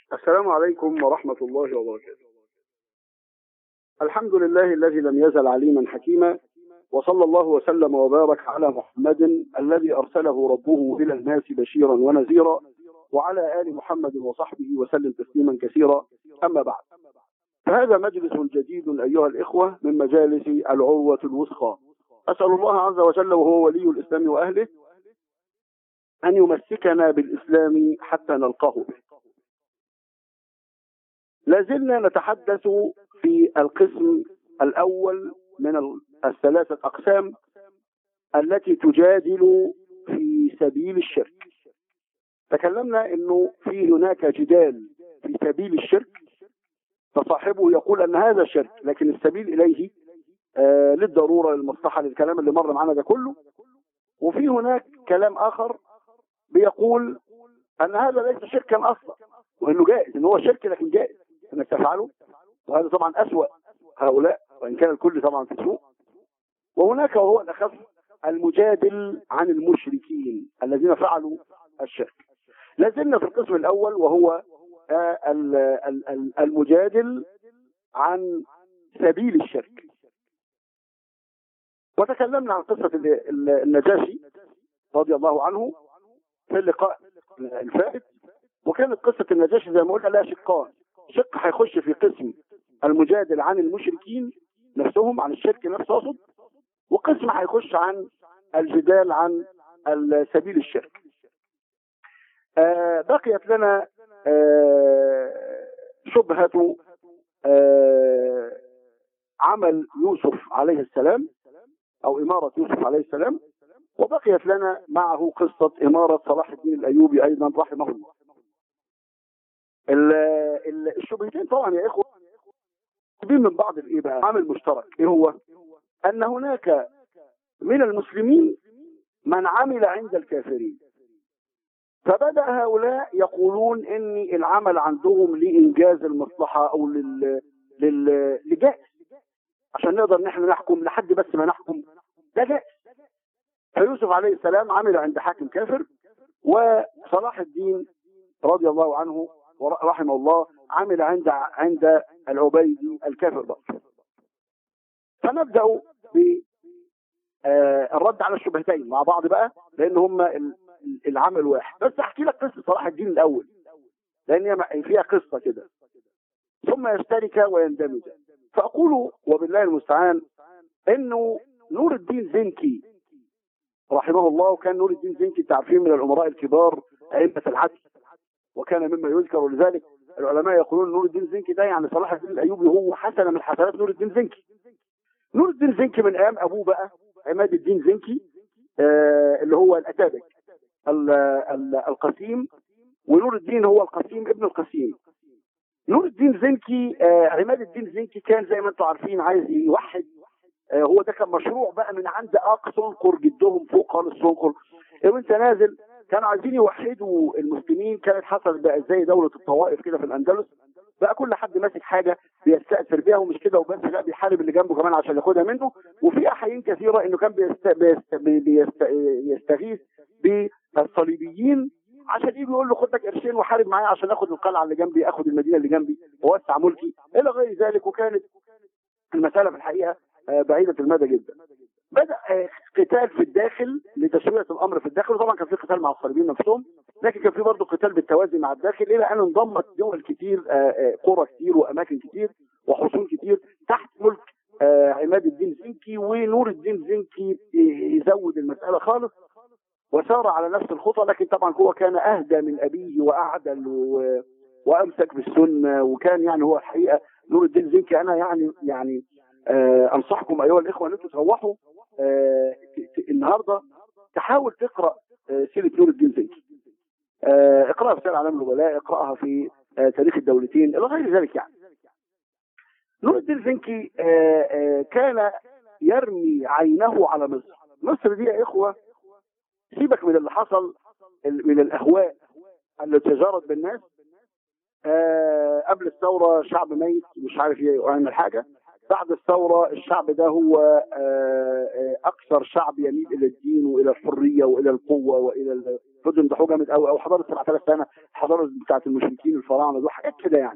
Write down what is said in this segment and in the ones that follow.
السلام عليكم ورحمة الله وبركاته الحمد لله الذي لم يزل عليما حكيما وصلى الله وسلم وبارك على محمد الذي أرسله ربه إلى الناس بشيرا ونذيرا وعلى آل محمد وصحبه وسلم تسليما كثيرا أما بعد فهذا مجلس جديد أيها الإخوة من مجالس العروة الوثقى أسأل الله عز وجل وهو ولي الإسلام وأهله أن يمسكنا بالإسلام حتى نلقاه به لازلنا نتحدث في القسم الأول من الثلاثة أقسام التي تجادل في سبيل الشرك تكلمنا أنه في هناك جدال في سبيل الشرك فصاحبه يقول أن هذا شرك لكن السبيل إليه آه للضرورة للمصلحة للكلام اللي مر معنا ده كله وفي هناك كلام آخر بيقول أن هذا ليس شركا أصلا وأنه جائز أنه هو شرك لكن جائز أنك تفعله وهذا طبعا أسوأ هؤلاء وإن كان الكل طبعا في سوء وهناك وهو الأخف المجادل عن المشركين الذين فعلوا الشرك لازلنا في القسم الأول وهو المجادل عن سبيل الشرك وتكلمنا عن قصة النجاشي رضي الله عنه في اللقاء الفائت وكانت قصة النجاشي زي ما قلنا لها شقان شق هيخش في قسم المجادل عن المشركين نفسهم عن الشرك نفسه اقصد وقسم هيخش عن الجدال عن سبيل الشرك آه بقيت لنا آه شبهة آه عمل يوسف عليه السلام او امارة يوسف عليه السلام وبقيت لنا معه قصة امارة صلاح الدين الايوبي ايضا رحمه الله الشبهتين طبعا يا اخوة من بعض الايه بقى عامل مشترك ايه هو ان هناك من المسلمين من عمل عند الكافرين فبدأ هؤلاء يقولون ان العمل عندهم لإنجاز المصلحة او لل... لل... لجائز عشان نقدر نحن نحكم لحد بس ما نحكم ده جائز فيوسف عليه السلام عمل عند حاكم كافر وصلاح الدين رضي الله عنه ورحمه الله عمل عند عند العبيدي الكافر برضه فنبدأ بالرد على الشبهتين مع بعض بقى لان هم العمل واحد بس احكي لك قصه صلاح الدين الاول لان هي فيها قصه كده ثم يشترك ويندمج فاقول وبالله المستعان انه نور الدين زنكي رحمه الله وكان نور الدين زنكي تعرفين من الامراء الكبار ائمه العدل وكان مما يذكر ولذلك العلماء يقولون نور الدين زنكي ده يعني صلاح الدين الايوبي هو حسنه من حسنات نور الدين زنكي نور الدين زنكي من ايام ابوه بقى عماد الدين زنكي آه اللي هو الاتابك القسيم ونور الدين هو القسيم ابن القسيم نور الدين زنكي آه عماد الدين زنكي كان زي ما انتم عارفين عايز يوحد آه هو ده كان مشروع بقى من عند اق سنقر جدهم فوق خالص سنقر وانت نازل كانوا عايزين يوحدوا المسلمين كانت حصلت بقى زي دولة الطوائف كده في الاندلس بقى كل حد ماسك حاجة بيستأثر بيها ومش كده وبس لا بيحارب اللي جنبه كمان عشان ياخدها منه وفي احايين كثيرة انه كان بيست... بيست... بيست... يستغيث بالصليبيين عشان يجي يقول له خد لك قرشين وحارب معايا عشان اخد القلعه اللي جنبي اخد المدينه اللي جنبي واوسع ملكي الى غير ذلك وكانت المساله في الحقيقه بعيده المدى جدا بدا قتال في الداخل لتسويه الامر في الداخل وطبعا كان في قتال مع الصليبيين نفسهم لكن كان في برضه قتال بالتوازي مع الداخل الى ان انضمت دول كتير قرى كتير واماكن كتير وحصون كتير تحت ملك عماد الدين زنكي ونور الدين زنكي يزود المساله خالص وسار على نفس الخطى لكن طبعا هو كان اهدى من ابيه واعدل و... وامسك بالسنه وكان يعني هو الحقيقه نور الدين زنكي انا يعني يعني آه انصحكم ايها الاخوه ان انتم تروحوا آه النهارده تحاول تقرا آه سيره نور الدين زنكي آه اقراها في سير اعلام النبلاء اقراها في آه تاريخ الدولتين الى غير ذلك يعني نور الدين زنكي آه آه كان يرمي عينه على مصر مصر دي يا اخوه سيبك من اللي حصل من الاهواء التي جرت بالناس آه قبل الثوره شعب ميت مش عارف يعمل حاجه بعد الثورة الشعب ده هو آه، آه، أكثر شعب يميل إلى الدين وإلى الحرية وإلى القوة وإلى ال- فضل يمدحوه جامد قوي أو حضارة 7000 سنة الحضارة بتاعت المشركين الفراعنة دول حاجات كده يعني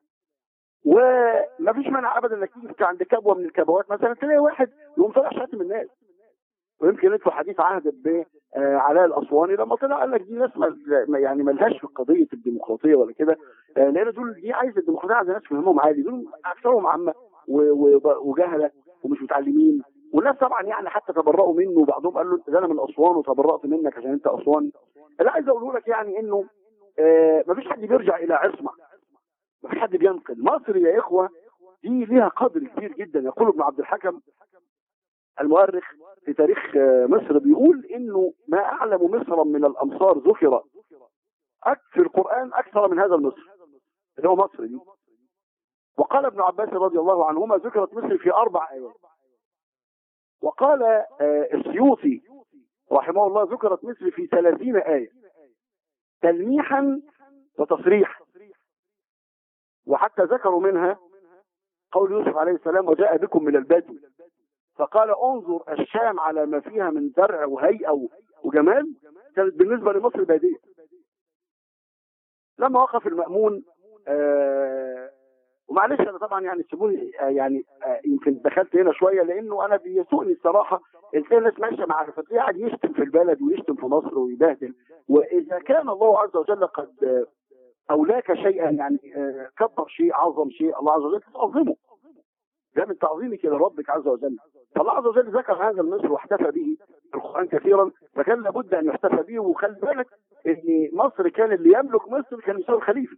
وما فيش مانع ابدا انك تيجي عند كبوه من الكبوات مثلا تلاقي واحد يقوم طالع شاتم الناس ويمكن انتوا حديث عهد بعلاء الاسواني لما طلع قال لك دي ناس مل- ما- يعني ملهاش في قضيه الديمقراطيه ولا كده آه، لان دول دي عايزه الديمقراطيه عايزه ناس فهمهم عالي دول اكثرهم عامه و- و- وجهله ومش متعلمين والناس طبعا يعني حتى تبرأوا منه وبعضهم قال له ده انا من اسوان وتبرأت منك عشان انت اسواني اللي عايز اقوله لك يعني انه آه، مفيش حد بيرجع الى عصمه مفيش حد بينقل مصر يا اخوه دي ليها قدر كبير جدا يقول ابن عبد الحكم المؤرخ في تاريخ آه، مصر بيقول انه ما اعلم مصرا من الامصار ذكر أك- في القران اكثر من هذا المصر اللي هو مصر دي وقال ابن عباس رضي الله عنهما ذكرت مصر في اربع ايات وقال آه، السيوطي رحمه الله ذكرت مصر في ثلاثين آية تلميحا وتصريحا وحتى ذكروا منها قول يوسف عليه السلام وجاء بكم من البدو فقال انظر الشام على ما فيها من زرع وهيئة وجمال كانت بالنسبة لمصر بادية لما وقف المأمون آه ومعلش انا طبعا يعني سيبوني آه يعني آه يمكن دخلت هنا شويه لانه انا بيسوقني الصراحه تلاقي الناس ماشيه مع فتلاقي قاعد يشتم في البلد ويشتم في مصر ويبهدل واذا كان الله عز وجل قد آه اولاك شيئا يعني آه كبر شيء عظم شيء الله عز وجل تعظمه ده من تعظيمك لربك عز وجل فالله عز وجل ذكر هذا المصر واحتفى به في القران كثيرا فكان لابد ان يحتفى به وخلي بالك ان مصر كان اللي يملك مصر كان يساوي الخليفه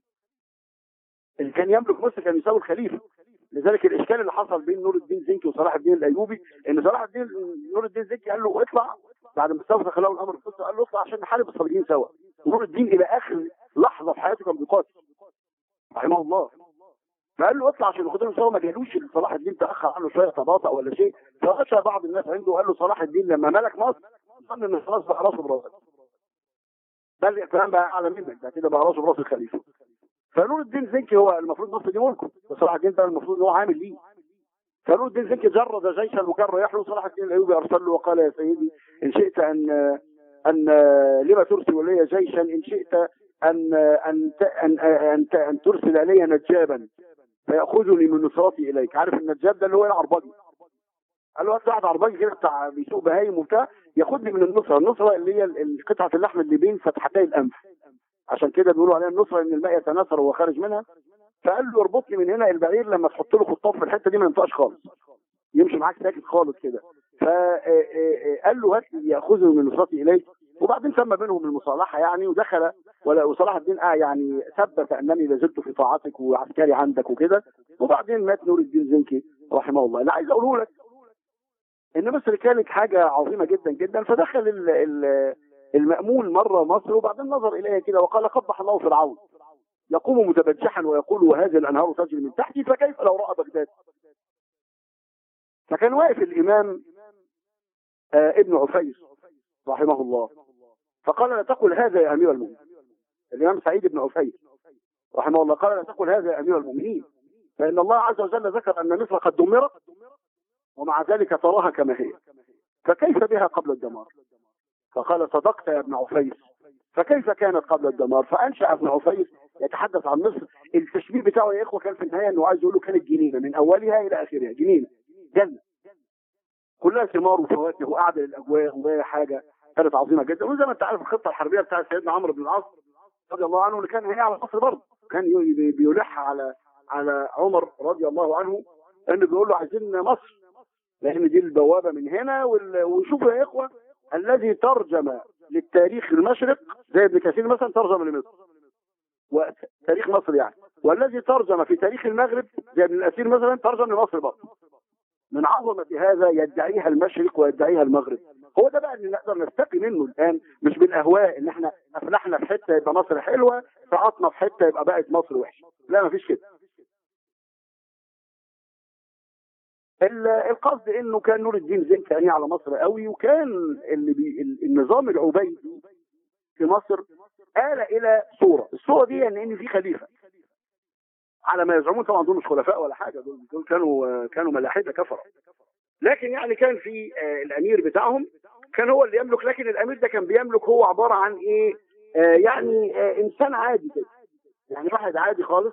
اللي كان يملك مصر كان يساوي الخليفه لذلك الاشكال اللي حصل بين نور الدين زنكي وصلاح الدين الايوبي ان صلاح الدين نور الدين زنكي قال له اطلع بعد ما استوفى له الامر القدس قال له اطلع عشان نحارب الصليبيين سوا ونور الدين الى اخر لحظه في حياته كان بيقاتل رحمه الله فقال له اطلع عشان ياخدهم سوا ما جالوش صلاح الدين تاخر عنه شويه تباطأ ولا شيء فغشى بعض الناس عنده وقال له صلاح الدين لما ملك مصر ظن ان خلاص بقى راسه براسه بل الكلام بقى اعلى منك ده كده بقى راسه براس الخليفه فنور الدين زنكي هو المفروض مصر دي ملكه وصلاح الدين ده المفروض ان هو عامل ليه فنور الدين زنكي جرد جيشا وكان رايح له صلاح الدين الايوبي ارسل له وقال يا سيدي ان شئت ان ان لما ترسل الي جيشا ان شئت ان ان ان ان, أن ترسل الي نجابا فياخذني من نصرتي اليك عارف النجاب ده اللي هو العربجي قال له هات واحد عربجي كده بتاع بيسوق بهايم وبتاع ياخدني من النصره النصره اللي هي قطعه اللحم اللي بين فتحتي الانف عشان كده بيقولوا عليها النصره ان الماء يتناثر وهو خارج منها فقال له اربط لي من هنا البعير لما تحط له خطاف في الحته دي ما ينفعش خالص يمشي معاك ساكت خالص كده فقال له هات لي ياخذه من نصرتي اليك وبعدين تم بينهم المصالحه يعني ودخل وصلاح الدين آه يعني ثبت انني لازلت في طاعتك وعسكري عندك وكده وبعدين مات نور الدين زنكي رحمه الله انا عايز اقوله لك ان مصر كانت حاجه عظيمه جدا جدا فدخل ال ال المأمون مرة مصر وبعدين نظر إليها كده وقال قبح الله فرعون يقوم متبجحا ويقول وهذه الأنهار تجري من تحتي فكيف لو رأى بغداد فكان واقف الإمام آه ابن عفيس رحمه الله فقال لا تقل هذا يا أمير المؤمنين الإمام سعيد بن عفيس رحمه الله قال لا تقل هذا يا أمير المؤمنين فإن الله عز وجل ذكر أن مصر قد دمرت ومع ذلك تراها كما هي فكيف بها قبل الدمار فقال صدقت يا ابن عفيس فكيف كانت قبل الدمار فانشا ابن عفيس يتحدث عن مصر التشبيه بتاعه يا اخوه كان في النهايه انه عايز يقول له كانت جنينه من اولها الى اخرها جنينه جنه كلها ثمار وفواكه واعدل الاجواء وهي حاجه كانت عظيمه جدا وزي ما انت عارف الخطه الحربيه بتاعت سيدنا عمرو بن العاص رضي الله عنه اللي كان هي على مصر برضه كان بيلح على على عمر رضي الله عنه انه بيقول له عايزين مصر لان دي البوابه من هنا وشوفوا يا اخوه الذي ترجم للتاريخ المشرق زي ابن كثير مثلا ترجم لمصر وتاريخ مصر يعني والذي ترجم في تاريخ المغرب زي ابن الاسير مثلا ترجم لمصر برضه من عظمة هذا يدعيها المشرق ويدعيها المغرب هو ده بقى اللي نقدر نستقي منه الآن مش بالأهواء إن احنا أفلحنا في حتة يبقى مصر حلوة سقطنا في حتة يبقى بقت مصر وحشة لا مفيش كده القصد انه كان نور الدين زنكي يعني على مصر قوي وكان اللي بي النظام العبيدي في مصر آل الى صورة الصورة دي يعني ان في خليفة على ما يزعمون طبعا دول مش خلفاء ولا حاجه دول دول كانوا كانوا ملاحده كفره لكن يعني كان في آه، الامير بتاعهم كان هو اللي يملك لكن الامير ده كان بيملك هو عباره عن ايه آه، يعني آه، انسان عادي كده يعني واحد عادي خالص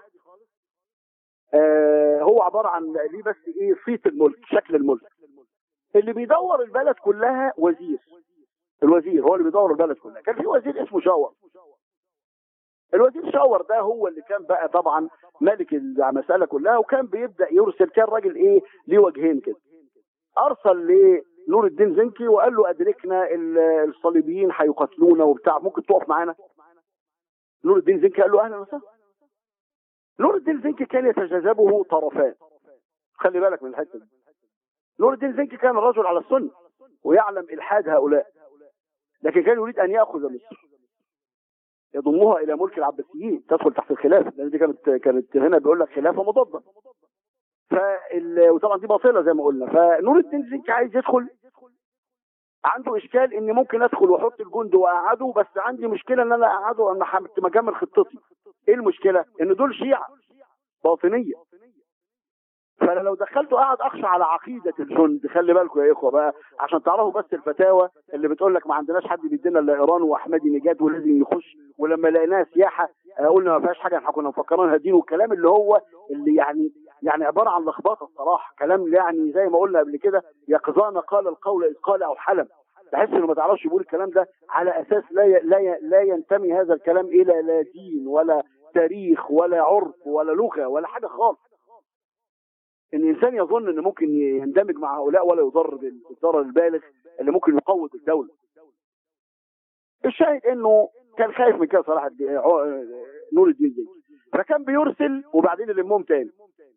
آه، هو عباره عن ليه بس ايه صيت الملك شكل الملك اللي بيدور البلد كلها وزير الوزير هو اللي بيدور البلد كلها كان في وزير اسمه شاور الوزير شاور ده هو اللي كان بقى طبعا ملك المسألة كلها وكان بيبدأ يرسل كان راجل ايه ليه وجهين كده ارسل لنور الدين زنكي وقال له ادركنا ال- الصليبيين هيقتلونا وبتاع ممكن تقف معانا نور الدين زنكي قال له اهلا وسهلا نور الدين زنكي كان يتجاذبه طرفان خلي بالك من الحته دي نور الدين زنكي كان رجل على السنه ويعلم الحاد هؤلاء لكن كان يريد ان ياخذ مصر يضمها الى ملك العباسيين تدخل تحت الخلافه لان دي كانت كانت هنا بيقول لك خلافه مضاده فال... وطبعا دي باطله زي ما قلنا فنور الدين زنكي عايز يدخل عنده اشكال ان ممكن ادخل واحط الجند واقعده بس عندي مشكله ان انا اقعده انا كنت مجمل خطتي ايه المشكله ان دول شيعه باطنيه فانا لو دخلته قاعد اخشى على عقيده الجند خلي بالكم يا اخوه بقى عشان تعرفوا بس الفتاوى اللي بتقول لك ما عندناش حد بيدينا الا ايران واحمدي نجاد ولازم يخش ولما لقيناه سياحه آه، قلنا ما فيهاش حاجه احنا كنا مفكرينها دين والكلام اللي هو اللي يعني يعني عباره عن لخبطه الصراحه كلام يعني زي ما قلنا قبل كده يقظان قال القول اذ قال او حلم تحس انه ما تعرفش يقول الكلام ده على اساس لا ي... لا ي... لا ينتمي هذا الكلام الى لا دين ولا تاريخ ولا عرف ولا لغه ولا حاجه خالص ان الانسان يظن ان ممكن يندمج مع هؤلاء ولا يضر بالضرر البالغ اللي ممكن يقوض الدوله الشاهد انه كان خايف من كده صراحه الدين- عو- نور الدين زكي فكان بيرسل وبعدين يلمهم تاني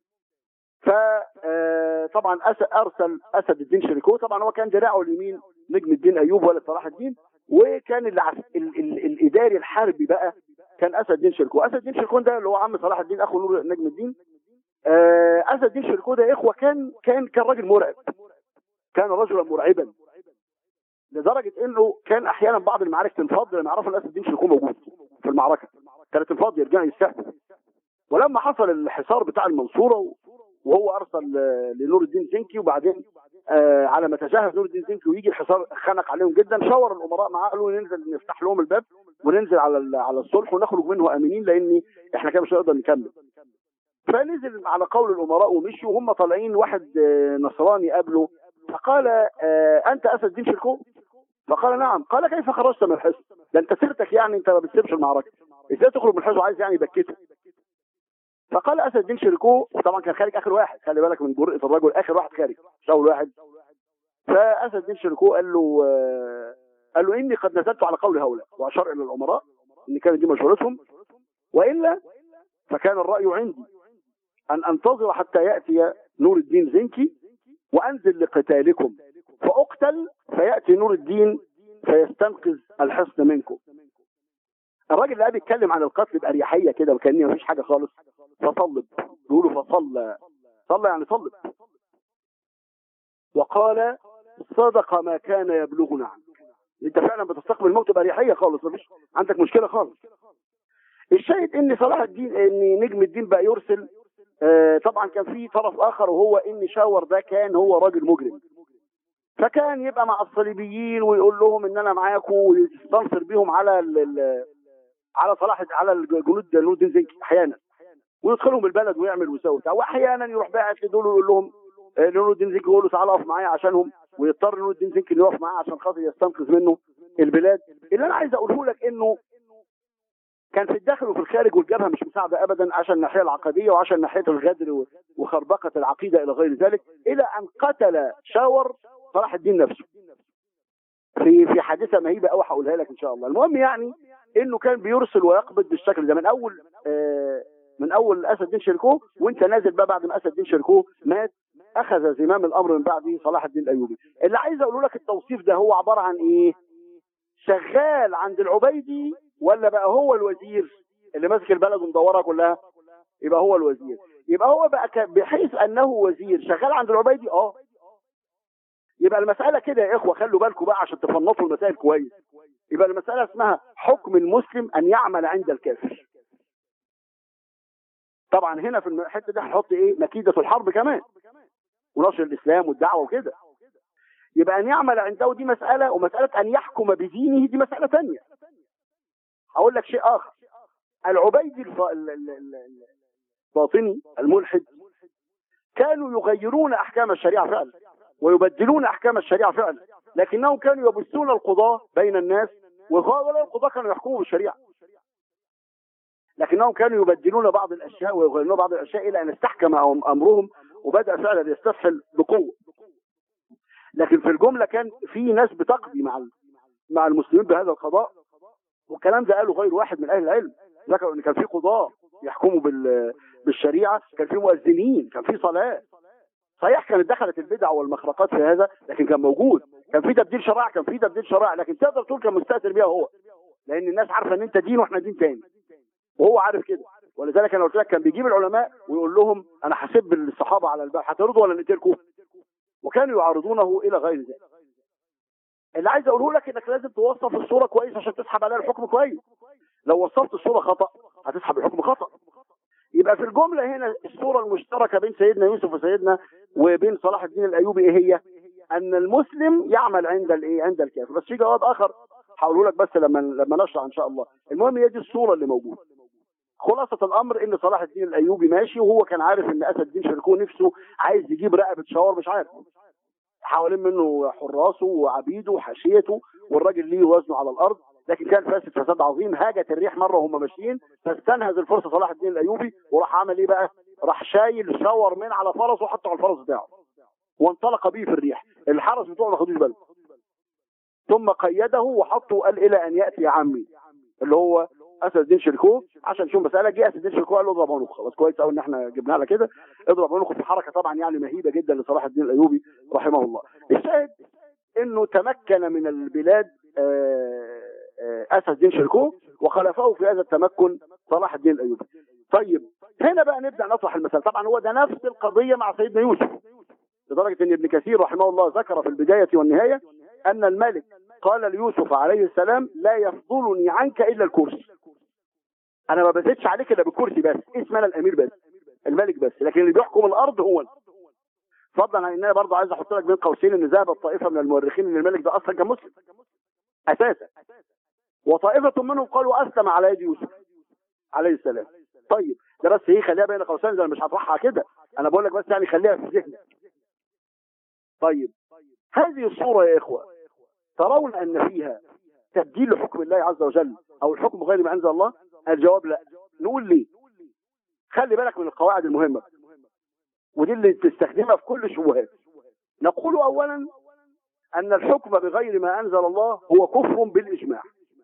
فطبعا ارسل اسد الدين شريكو طبعا هو كان دراعه اليمين نجم الدين ايوب ولا صلاح الدين وكان العس... ال... ال... الاداري الحربي بقى كان اسد الدين شريكو اسد الدين شريكو ده اللي هو عم صلاح الدين اخو نور نجم الدين آه، اسد الدين شريكو ده يا اخوه كان كان كان راجل مرعب كان رجلا مرعبا لدرجه انه كان احيانا بعض المعارك تنفض لما يعرفوا ان اسد الدين شريكو موجود في المعركه كانت تنفض يرجعوا يستحموا ولما حصل الحصار بتاع المنصوره وهو ارسل آه، لنور الدين زنكي وبعدين آه على ما تجهز نور الدين زنكي ويجي الحصار خنق عليهم جدا شاور الامراء معاه قالوا ننزل نفتح لهم الباب وننزل على ال- على الصلح ونخرج منه امنين لان احنا كده مش هنقدر نكمل فنزل على قول الامراء ومشوا وهم طالعين واحد آه، نصراني قابله فقال آه، انت اسد الدين شركو فقال نعم قال كيف خرجت من الحصن ده انت سيرتك يعني انت ما بتسيبش المعركه ازاي تخرج من الحصن عايز يعني يبكته فقال اسد الدين شركو وطبعا كان خارج اخر واحد خلي بالك من جرأة الرجل اخر واحد خارج مش اول واحد فاسد الدين شركو قال له آه، قال له اني قد نزلت على قول هؤلاء واشار الى الامراء ان كانت دي مشورتهم والا فكان الراي عندي ان انتظر حتى ياتي نور الدين زنكي وانزل لقتالكم فاقتل فياتي نور الدين فيستنقذ الحصن منكم الراجل اللي قاعد بيتكلم عن القتل باريحيه كده وكان مفيش حاجه خالص فصلب بيقولوا فصلى صلى يعني صلب وقال صدق ما كان يبلغنا عنك انت فعلا بتستقبل الموت باريحيه خالص مفيش عندك مشكله خالص الشاهد ان صلاح الدين ان نجم الدين بقى يرسل آه، طبعا كان في طرف اخر وهو ان شاور ده كان هو راجل مجرم فكان يبقى مع الصليبيين ويقول لهم ان انا معاكم ويستنصر بيهم على ال ال على صلاح على الجنود نور الدين زنكي احيانا ويدخلهم البلد ويعمل ويسوي بتاع واحيانا يروح باعت لدول ويقول لهم آه، نور الدين زنكي يقول له تعالى اقف معايا عشانهم ويضطر نور الدين زنكي انه يقف معاه عشان خاطر يستنقذ منه البلاد اللي انا عايز اقوله لك انه كان في الداخل وفي الخارج والجبهه مش مساعده ابدا عشان الناحيه العقديه وعشان ناحيه الغدر و- وخربقه العقيده الى غير ذلك الى ان قتل شاور صلاح الدين نفسه في في حادثه مهيبه قوي هقولها لك ان شاء الله المهم يعني انه كان بيرسل ويقبض بالشكل ده من اول آه من اول اسد الدين شركوه وانت نازل بقى بعد ما اسد الدين شركوه مات اخذ زمام الامر من بعد صلاح الدين الايوبي اللي عايز اقوله لك التوصيف ده هو عباره عن ايه شغال عند العبيدي ولا بقى هو الوزير اللي ماسك البلد ومدورها كلها يبقى هو الوزير يبقى هو بقى ك- بحيث انه وزير شغال عند العبيدي اه يبقى المسألة كده يا إخوة خلوا بالكم بقى عشان تفنطوا المسائل كويس يبقى المسألة اسمها حكم المسلم أن يعمل عند الكافر طبعا هنا في الحته دي هنحط ايه مكيده الحرب كمان ونشر الاسلام والدعوه وكده يبقى ان يعمل عنده دي مساله ومساله ان يحكم بدينه دي مساله ثانيه هقول لك شيء اخر العبيدي الف... ال- ال- ال- الباطني الملحد كانوا يغيرون احكام الشريعه فعلا ويبدلون احكام الشريعه فعلا لكنهم كانوا يبثون القضاه بين الناس وهؤلاء القضاه كانوا يحكموا بالشريعه لكنهم كانوا يبدلون بعض الاشياء ويغيرون بعض الاشياء الى ان استحكم أم- امرهم وبدا فعلا يستفحل بقوه لكن في الجمله كان في ناس بتقضي مع ال- مع المسلمين بهذا القضاء والكلام ده قاله غير واحد من اهل العلم ذكروا ان كان في قضاه يحكموا بال- بالشريعه كان في مؤذنين كان في صلاه صحيح كانت دخلت البدع والمخرقات في هذا لكن كان موجود كان في تبديل شرائع كان في تبديل شرائع لكن تقدر تقول كان مستاثر بيها هو لان الناس عارفه ان انت دين واحنا دين تاني وهو عارف كده ولذلك انا قلت لك كان بيجيب العلماء ويقول لهم انا هسب الصحابه على الباب هترضوا ولا نقتلكم وكانوا يعارضونه الى غير ذلك اللي عايز اقوله لك انك لازم توصف الصوره كويس عشان تسحب عليها الحكم كويس لو وصفت الصوره خطا هتسحب الحكم خطا يبقى في الجمله هنا الصوره المشتركه بين سيدنا يوسف وسيدنا وبين صلاح الدين الايوبي ايه هي؟ ان المسلم يعمل عند الايه؟ عند الكافر بس في جواب اخر هقوله لك بس لما لما نشرح ان شاء الله المهم هي دي الصوره اللي موجوده خلاصة الأمر إن صلاح الدين الأيوبي ماشي وهو كان عارف إن أسد الدين شركوه نفسه عايز يجيب رقبة شاور مش عارف حوالين منه حراسه وعبيده وحاشيته والراجل ليه وزنه على الأرض لكن كان فاسد فساد عظيم هاجت الريح مرة وهم ماشيين فاستنهز الفرصة صلاح الدين الأيوبي وراح عمل إيه بقى؟ راح شايل شاور من على فرسه وحطه على الفرس بتاعه وانطلق به في الريح الحرس بتوعه ما خدوش بالهم ثم قيده وحطه وقال إلى أن يأتي عمي اللي هو اسد الدين شركوه عشان نشوف مساله جه اسد الدين شركوه قال له اضرب عنقه خلاص كويس قوي ان احنا جبناها لك كده اضرب عنقه في حركه طبعا يعني مهيبه جدا لصلاح الدين الايوبي رحمه الله الشاهد انه تمكن من البلاد آه، آه، اسد الدين شركوه وخلفه في هذا التمكن صلاح الدين الايوبي طيب هنا بقى نبدا نطرح المسألة طبعا هو ده نفس القضيه مع سيدنا يوسف لدرجه ان ابن كثير رحمه الله ذكر في البدايه والنهايه ان الملك قال ليوسف عليه السلام لا يفضلني عنك الا الكرسي انا ما بزيدش عليك الا بالكرسي بس اسم انا الامير بس الملك بس لكن اللي بيحكم الارض هو أنا. فضلا عن ان انا برضه عايز احط لك بين قوسين ان ذهبت طائفه من المؤرخين ان الملك ده اصلا كان مسلم اساسا وطائفه منهم قالوا اسلم على يد يوسف عليه السلام طيب ده بس ايه خليها بين قوسين ده انا مش هطرحها كده انا بقول لك بس يعني خليها في ذهنك طيب هذه الصوره يا اخوه ترون ان فيها تبديل لحكم الله عز وجل او الحكم غير ما انزل الله الجواب لا نقول ليه خلي بالك من القواعد المهمه ودي اللي تستخدمها في كل الشبهات نقول اولا ان الحكم بغير ما انزل الله هو كفر بالاجماع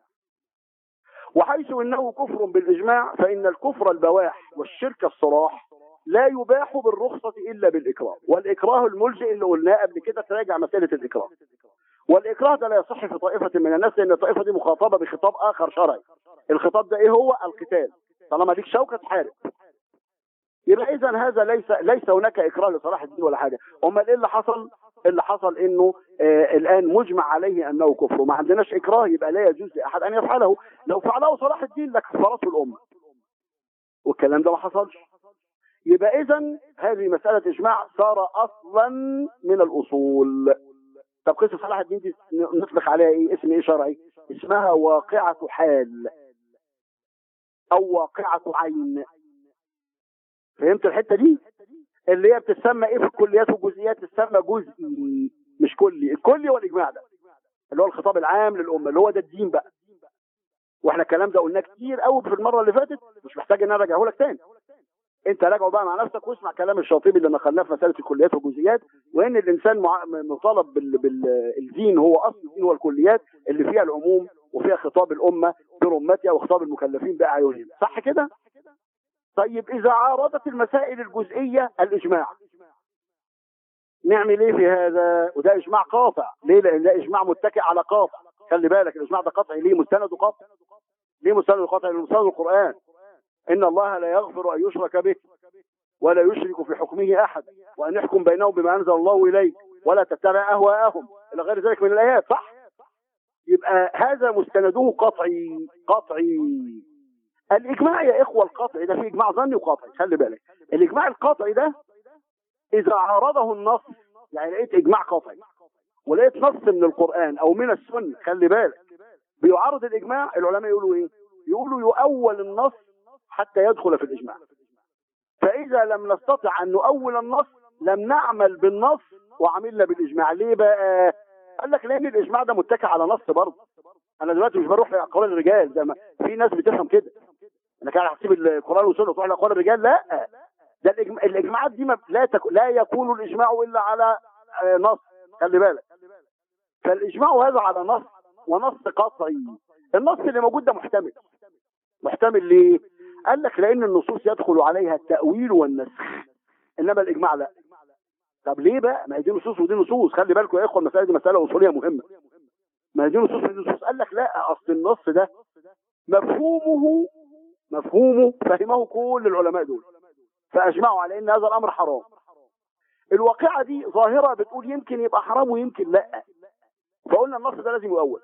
وحيث انه كفر بالاجماع فان الكفر البواح والشرك الصراح لا يباح بالرخصة إلا بالإكراه والإكراه الملجئ اللي قلناه قبل كده تراجع مسألة الإكراه والإكراه ده لا يصح في طائفة من الناس لأن الطائفة دي مخاطبة بخطاب آخر شرعي الخطاب ده إيه هو القتال طالما ليك شوكة تحارب يبقى إذا هذا ليس ليس هناك إكراه لصلاح الدين ولا حاجة أمال إيه اللي حصل؟ اللي حصل إنه آه الآن مجمع عليه أنه كفر وما عندناش إكراه يبقى لا يجوز لأحد أن يفعله لو فعله صلاح الدين لكفرته الأمة والكلام ده ما حصلش يبقى اذا هذه مسألة اجماع صار اصلا من الاصول طب قصة صلاح الدين دي نطلق عليها ايه اسم ايه شرعي اسمها واقعة حال او واقعة عين فهمت الحتة دي اللي هي بتسمى ايه في الكليات والجزئيات تسمى جزئي مش كلي الكلي والاجماع ده اللي هو الخطاب العام للامه اللي هو ده الدين بقى واحنا الكلام ده قلناه كتير قوي في المره اللي فاتت مش محتاج ان انا ارجعه لك تاني انت راجعه بقى مع نفسك واسمع كلام الشاطبي اللي نقلناه في مساله الكليات والجزئيات وان الانسان مع... مطالب بال... بالدين هو اصل الدين هو الكليات اللي فيها العموم وفيها خطاب الامه برمتها وخطاب المكلفين باعينهم صح كده؟ طيب اذا عارضت المسائل الجزئيه الاجماع نعمل ايه في هذا؟ وده اجماع قاطع ليه؟ لان ده اجماع متكئ على قاطع خلي بالك الاجماع ده قطعي ليه مستند قاطع ليه مستند قاطع لانه مستند القران إن الله لا يغفر أن يشرك به ولا يشرك في حكمه أحد وأن يحكم بينهم بما أنزل الله إليك ولا تتبع أهواءهم إلى غير ذلك من الآيات صح؟ يبقى هذا مستنده قطعي قطعي الاجماع يا اخوه القطعي ده في اجماع ظني وقطعي خلي بالك الاجماع القطعي ده اذا عارضه النص يعني لقيت اجماع قطعي ولقيت نص من القران او من السنه خلي بالك بيعارض الاجماع العلماء يقولوا ايه يقولوا يؤول النص حتى يدخل في الاجماع فاذا لم نستطع ان نؤول النص لم نعمل بالنص وعملنا بالاجماع ليه بقى قال لك لان الاجماع ده متكئ على نص برضه انا دلوقتي مش بروح لاقوال الرجال زي ما في ناس بتفهم كده انا كان هسيب القران والسنه وتروح لاقوال الرجال لا ده الإجماع الاجماعات دي ما لا تك... لا يكون الاجماع الا على آه، نص خلي بالك فالاجماع هذا على نص ونص قطعي النص اللي موجود ده محتمل محتمل ليه قال لك لان النصوص يدخل عليها التاويل والنسخ انما الاجماع لا طب ليه بقى ما هي دي نصوص ودي نصوص خلي بالكم يا اخوه المساله دي مساله اصوليه مهمه ما هي دي نصوص ودي نصوص قال لك لا اصل النص ده مفهومه مفهومه فهمه كل العلماء دول فاجمعوا على ان هذا الامر حرام الواقعه دي ظاهره بتقول يمكن يبقى حرام ويمكن لا فقلنا النص ده لازم يؤول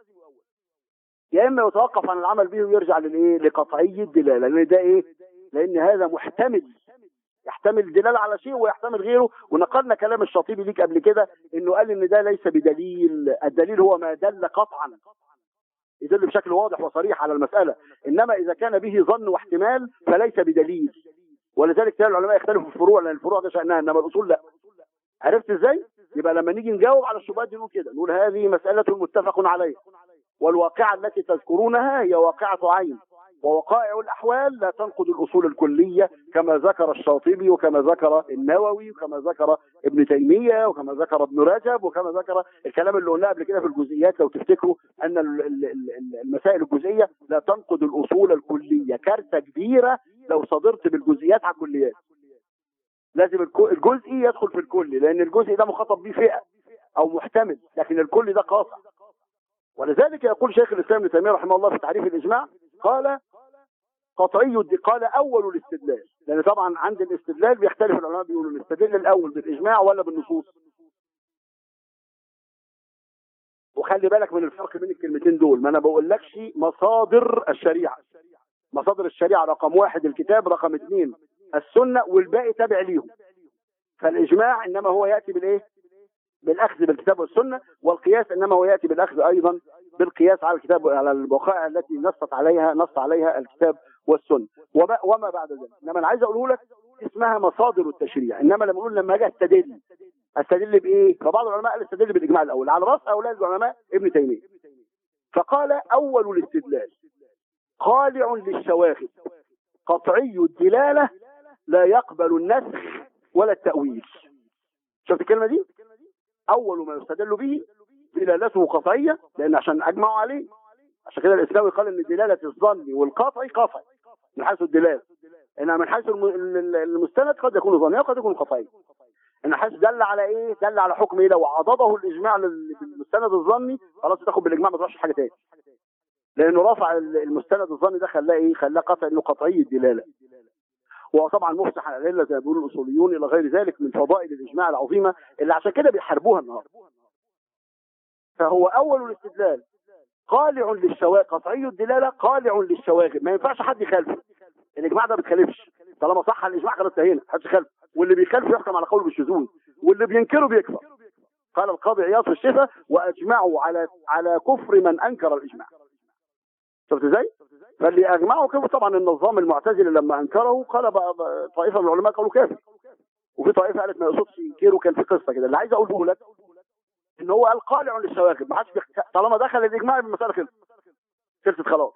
يا اما يتوقف عن العمل به ويرجع للايه لقطعي الدلاله لان ده ايه لان هذا محتمل يحتمل دلاله على شيء ويحتمل غيره ونقلنا كلام الشاطبي ليك قبل كده انه قال ان ده ليس بدليل الدليل هو ما دل قطعا يدل بشكل واضح وصريح على المساله انما اذا كان به ظن واحتمال فليس بدليل ولذلك تلاقي العلماء يختلفوا في الفروع لان الفروع ده شانها انما الاصول لا عرفت ازاي يبقى لما نيجي نجاوب على الشبهات دي نقول كده نقول هذه مساله متفق عليها والواقعه التي تذكرونها هي واقعه عين ووقائع الأحوال لا تنقض الأصول الكلية كما ذكر الشاطبي وكما ذكر النووي وكما ذكر ابن تيمية وكما ذكر ابن رجب وكما ذكر الكلام اللي قلناه قبل كده في الجزئيات لو تفتكروا أن ال- ال- ال- المسائل الجزئية لا تنقض الأصول الكلية كارثة كبيرة لو صدرت بالجزئيات على الكليات لازم الكو- الجزئي يدخل في الكلي لأن الجزئي ده مخاطب به فئة أو محتمل لكن الكل ده قاطع ولذلك يقول شيخ الإسلام ابن تيمية رحمه الله في تعريف الإجماع قال قطعي الد- قال اول الاستدلال لان طبعا عند الاستدلال بيختلف العلماء بيقولوا نستدل الاول بالاجماع ولا بالنصوص وخلي بالك من الفرق بين الكلمتين دول ما انا بقولكش مصادر الشريعه مصادر الشريعه رقم واحد الكتاب رقم اثنين السنه والباقي تابع ليهم فالاجماع انما هو ياتي بالايه بالاخذ بالكتاب والسنه والقياس انما هو ياتي بالاخذ ايضا بالقياس على الكتاب على الوقائع التي نصت عليها نص عليها الكتاب والسنه وب- وما بعد ذلك انما انا عايز اقوله لك اسمها مصادر التشريع انما لما اقول لما اجي استدل استدل بايه فبعض العلماء قال استدل بالاجماع الاول على راس هؤلاء العلماء ابن تيميه فقال اول الاستدلال خالع للشواغل قطعي الدلاله لا يقبل النسخ ولا التاويل شفت الكلمه دي اول ما يستدل به دلالته قطعيه لان عشان اجمعوا عليه عشان كده الاسلامي قال ان دلاله الظن والقطعي قطعي من حيث الدلاله انما من حيث الم- ال- ال- المستند قد يكون ظنيا وقد يكون قطعيا ان حيث دل على ايه دل على حكم ايه لو عضده الاجماع لل- بالمستند الظني خلاص تاخد بالاجماع ما تروحش حاجه تاني لانه رفع ال- المستند الظني ده خلاه ايه خلاه قطع انه قطعي الدلاله وطبعا مفتح على الادله زي ما بيقولوا الاصوليون الى غير ذلك من فضائل الاجماع العظيمه اللي عشان كده بيحاربوها النهارده فهو اول الاستدلال قالع للشواغل قطعي الدلاله قالع للشواغل ما ينفعش حد يخالفه الاجماع ده ما بيتخالفش طالما صح الاجماع خلاص انتهينا محدش يخالف واللي بيخالف يحكم على قوله بالشذوذ واللي بينكره بيكفر قال القاضي عياض في الشفا واجمعوا على على كفر من انكر الاجماع شفت ازاي؟ فاللي اجمعوا كفر طبعا النظام المعتزلي لما انكره قال بقى بقى طائفه من العلماء قالوا كافر وفي طائفه قالت ما يقصدش ينكره كان في قصه كده اللي عايز اقوله لك ان هو قال قالع للشواغل ما حدش بيخ- طالما دخل الاجماع يبقى المساله خلصت خلصت خلاص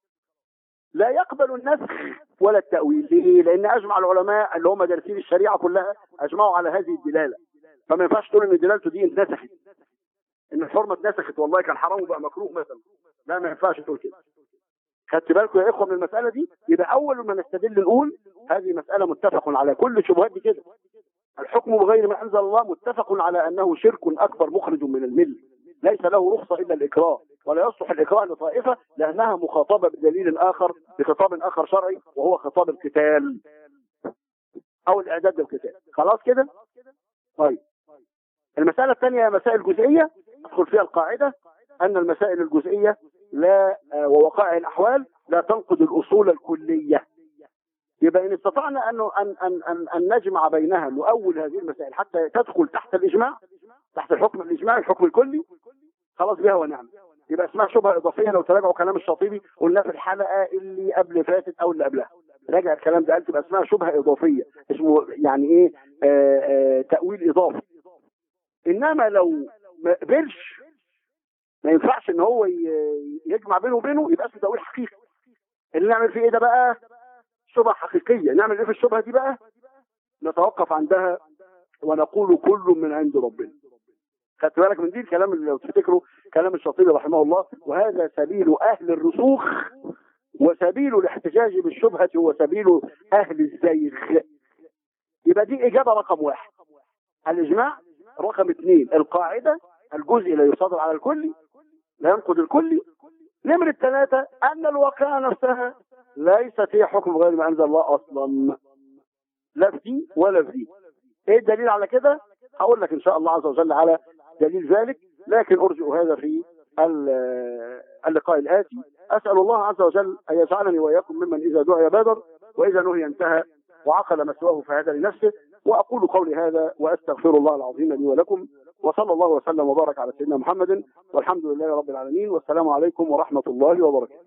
لا يقبل النسخ ولا التأويل ليه؟ لأن أجمع العلماء اللي هم دارسين الشريعة كلها أجمعوا على هذه الدلالة فما ينفعش تقول إن دلالته دي اتنسخت إن الحرمة اتنسخت والله كان حرام وبقى مكروه مثلا لا ما ينفعش تقول كده خدت بالكم يا إخوة من المسألة دي يبقى أول ما نستدل نقول هذه مسألة متفق على كل الشبهات دي كده الحكم بغير ما أنزل الله متفق على أنه شرك أكبر مخرج من المل ليس له رخصة إلا الإكراه ولا يصلح الإكراه لطائفة لأنها مخاطبة بدليل آخر بخطاب آخر شرعي وهو خطاب القتال أو الإعداد للقتال خلاص كده؟ طيب المسألة الثانية هي مسائل جزئية أدخل فيها القاعدة أن المسائل الجزئية لا آه، ووقائع الأحوال لا تنقض الاصول الكليه يبقى ان استطعنا ان ان ان ان, أن نجمع بينها نؤول هذه المسائل حتى تدخل تحت الاجماع تحت الحكم الاجماعي الحكم الكلي خلاص بها ونعم يبقى اسمها شبهه اضافيه لو تراجعوا كلام الشاطبي قلنا في الحلقه اللي قبل فاتت او اللي قبلها راجع الكلام ده قال تبقى اسمها شبهه اضافيه اسمه يعني ايه آآ آآ تاويل اضافي انما لو ما قبلش ما ينفعش ان هو ي- يجمع بينه وبينه يبقى اسمه تاويل حقيقي اللي نعمل فيه ايه ده بقى شبهه حقيقيه نعمل ايه في الشبهه دي بقى نتوقف عندها ونقول كل من عند ربنا خدت بالك من دي الكلام اللي لو تفتكروا كلام الشاطبي رحمه الله وهذا سبيل اهل الرسوخ وسبيل الاحتجاج بالشبهه هو سبيل اهل الزيغ يبقى دي اجابه رقم واحد الاجماع رقم اثنين القاعده الجزء لا يصادر على الكل لا ينقض الكل نمرة ثلاثة أن الواقعة نفسها ليست هي حكم غير ما أنزل الله أصلا لا في دي ولا في دي إيه الدليل على كده؟ هقول لك إن شاء الله عز وجل على دليل ذلك لكن أرجو هذا في ال- اللقاء الآتي أسأل الله عز وجل أن يجعلني وإياكم ممن إذا دعي بادر وإذا نهي انتهى وعقل مسواه فهذا لنفسه وأقول قولي هذا وأستغفر الله العظيم لي ولكم وصلى الله وسلم وبارك على سيدنا محمد والحمد لله رب العالمين والسلام عليكم ورحمة الله وبركاته